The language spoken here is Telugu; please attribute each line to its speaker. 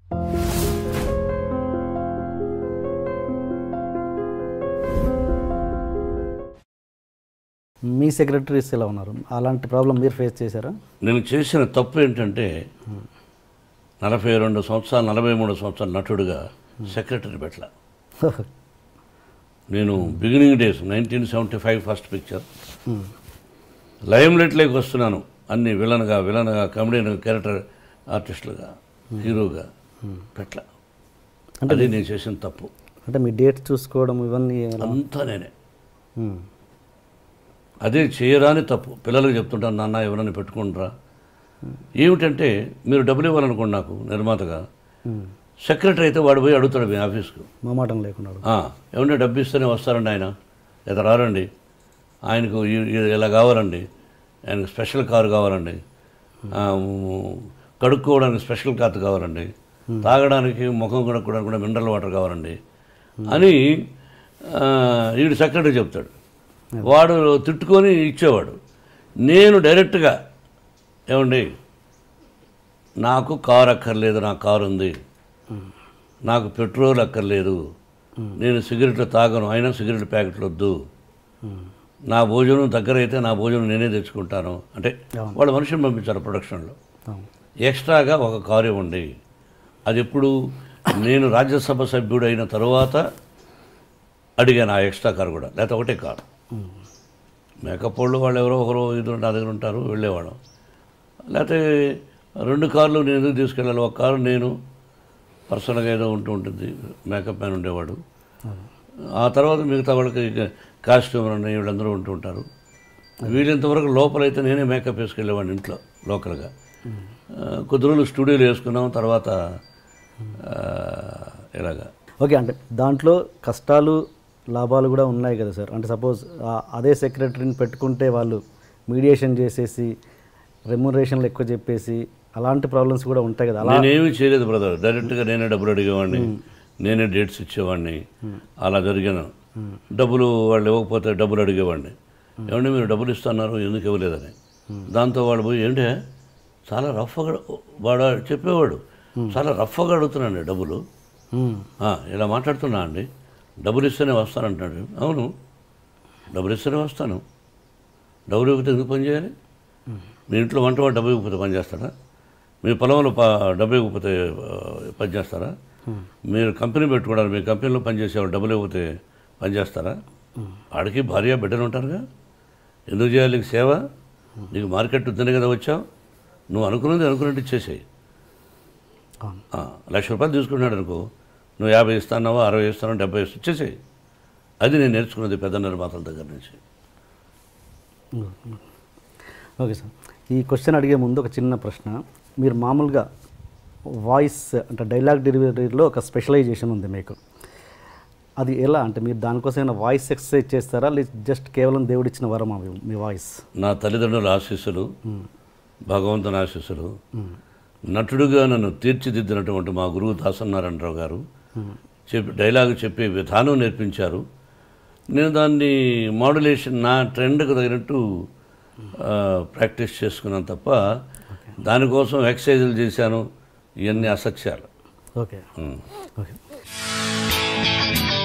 Speaker 1: మీ సెక్రటరీస్ ఎలా ఉన్నారు అలాంటి ప్రాబ్లం మీరు ఫేస్ చేశారా
Speaker 2: నేను చేసిన తప్పు ఏంటంటే నలభై రెండు సంవత్సరాలు నలభై మూడు సంవత్సరాల నటుడుగా సెక్రటరీ పెట్టల నేను beginning days nineteen seventy five first picture lime లైట్లోకి వస్తున్నాను అన్ని విలన్గా విలన్గా కమెడియన్ క్యారెక్టర్ ఆర్టిస్టులుగా హీరోగా పెట్టల అది నేను చేసిన తప్పు
Speaker 1: అంటే మీ డేట్స్ చూసుకోవడం ఇవన్నీ ఎలా?
Speaker 2: అంతా నేనే
Speaker 1: మ్మ్.
Speaker 2: అదే చేయరాని తప్పు పిల్లలకు చెప్తుంటాను నాన్న ఎవరైనా పెట్టుకుంటారా ఏమిటంటే మీరు డబ్బులు ఇవ్వాలనుకోండి నాకు నిర్మాతగా
Speaker 1: మ్మ్.
Speaker 2: సెక్రటరీ అయితే వాడు పోయి అడుగుతాడు మీ ఆఫీస్కు
Speaker 1: మొమాటం లేకున్నాడు
Speaker 2: "ఆ, ఏమన్నా డబ్బు ఇస్తేనే వస్తారండి ఆయన లేదా రారండి ఆయనకు ఈ- ఈ- ఇలా కావాలండి ఆయనకు స్పెషల్ కారు కావాలండి ఆ, మ్, కడుక్కోవడానికి స్పెషల్ కాత్ కావాలండి తాగడానికి ముఖం కడుక్కోవడానికి కూడా మినరల్ వాటర్ కావాలండి అని ఆ, వీడు సెక్రటరీ చెప్తాడు వాడు తిట్టుకొని ఇచ్చేవాడు నేను డైరెక్ట్గా ఏమండి నాకు కారు అక్కర్లేదు నా కారు ఉంది నాకు పెట్రోల్ అక్కర్లేదు నేను సిగరెట్లు తాగను అయినా సిగరెట్ ప్యాకెట్లు వద్దు నా భోజనం దగ్గర అయితే నా భోజనం నేనే తెచ్చుకుంటాను అంటే వాళ్ళు మనిషిని పంపించారు ప్రొడక్షన్లో
Speaker 1: అవును.
Speaker 2: ఎక్స్ట్రాగా ఒక కారు ఇవ్వండి అది ఎప్పుడు నేను రాజ్యసభ సభ్యుడు అయిన తర్వాత అడిగాను ఆ ఎక్స్ట్రా కారు కూడా లేకపోతే ఒకటే కారు మేకప్ వాళ్ళు వాళ్ళు ఎవరో ఒకరు ఇద్దరు నా దగ్గర ఉంటారు వెళ్ళేవాళ్ళం లేకపోతే రెండు కార్లు నేను ఎందుకు తీసుకెళ్ళాలి ఒక కారు నేను పర్సనల్గా ఏదో ఉంటూ ఉంటుంది మేకప్ మ్యాన్ ఉండేవాడు ఆ తర్వాత మిగతా వాళ్ళకి కాస్ట్యూమర్ అని వీళ్ళందరూ ఉంటూ ఉంటారు వీళ్ళంతవరకు లోపలైతే నేనే మేకప్ వేసుకెళ్ళేవాడిని ఇంట్లో లోకల్గా ఆ, కొద్ది రోజులు స్టూడియోలో వేసుకున్నాం తర్వాత ఆ, ఇలాగా
Speaker 1: ఓకే అంటే దాంట్లో కష్టాలు లాభాలు కూడా ఉన్నాయి కదా సార్ అంటే సపోజ్ అదే సెక్రటరీని పెట్టుకుంటే వాళ్ళు మీడియేషన్ చేసేసి రెమ్యునరేషన్లు ఎక్కువ చెప్పేసి అలాంటి ప్రాబ్లమ్స్ కూడా ఉంటాయి కదా అలా
Speaker 2: నేనేమీ చేయలేదు బ్రదర్ డైరెక్ట్గా నేనే డబ్బులు అడిగేవాడిని నేనే డేట్స్ ఇచ్చేవాడిని అలా జరిగాను డబ్బులు వాళ్ళు ఇవ్వకపోతే డబ్బులు అడిగేవాడిని ఏమంటే మీరు డబ్బులు ఇస్తున్నారు ఎందుకు ఇవ్వలేదని దాంతో వాళ్ళు పోయి ఏంటే చాలా రఫ్గా వాడు చెప్పేవాడు చాలా రఫ్గా అడుగుతున్నాండి డబ్బులు
Speaker 1: మ్మ్.
Speaker 2: "ఆ, ఇలా మాట్లాడుతున్నా అండి డబ్బులు ఇస్తేనే వస్తానంటున్నాడు అవును డబ్బులు ఇస్తేనే వస్తాను డబ్బులు ఇవ్వకపోతే ఎందుకు పని చేయాలి మీ ఇంట్లో వంట వాడు డబ్బు ఇవ్వకపోతే పని చేస్తారా మీ పొలంలో ప డబ్బు ఇవ్వకపోతే ఆ, పని చేస్తారా మీరు కంపెనీ పెట్టుకున్నారు మీ కంపెనీలో పనిచేసేవాళ్ళు డబ్బులు ఇవ్వకపోతే పని చేస్తారా వాడికి భార్య బిడ్డలు ఉంటారుగా ఎందుకు చేయాలి నీకు సేవ నీకు మార్కెట్ ఉందనే కదా వచ్చావు నువ్వు అనుకున్నది అనుకున్నట్టు ఇచ్చేసేయి
Speaker 1: అవును
Speaker 2: ఆ, లక్ష రూపాయలు తీసుకున్నాడు అనుకో నువ్వు యాభై ఇస్తాన్నావా అరవై ఇస్తానో డెబ్బై ఇస్తా ఇచ్చేసేయి అది నేను నేర్చుకున్నది పెద్ద నిర్మాతల దగ్గర నుంచి
Speaker 1: ఓకే సార్ ఈ క్వశ్చన్ అడిగే ముందు ఒక చిన్న ప్రశ్న మీరు మామూలుగా వాయిస్ అంటే డైలాగ్ డెలివరీలో ఒక స్పెషలైజేషన్ ఉంది మీకు అది ఎలా అంటే మీరు దానికోసం ఏమైనా వాయిస్ ఎక్సర్సైజ్ చేస్తారా లేదు జస్ట్ కేవలం దేవుడిచ్చిన వరం అవి మీ వాయిస్
Speaker 2: నా తల్లిదండ్రుల ఆశీస్సులు భగవంతుని ఆశీస్సులు నటుడుగా నన్ను తీర్చిదిద్దినటువంటి మా గురువు దాసనారాయణరావు గారు చెప్పి డైలాగ్ చెప్పే విధానం నేర్పించారు నేను దాన్ని మాడ్యులేషన్ నా ట్రెండ్కి తగినట్టు ఆ, ప్రాక్టీస్ చేసుకున్నాను తప్ప దానికోసం ఎక్సర్సైజులు చేశాను ఇవన్నీ అసత్యాలు
Speaker 1: ఓకే
Speaker 2: ఉం.
Speaker 1: ఓకే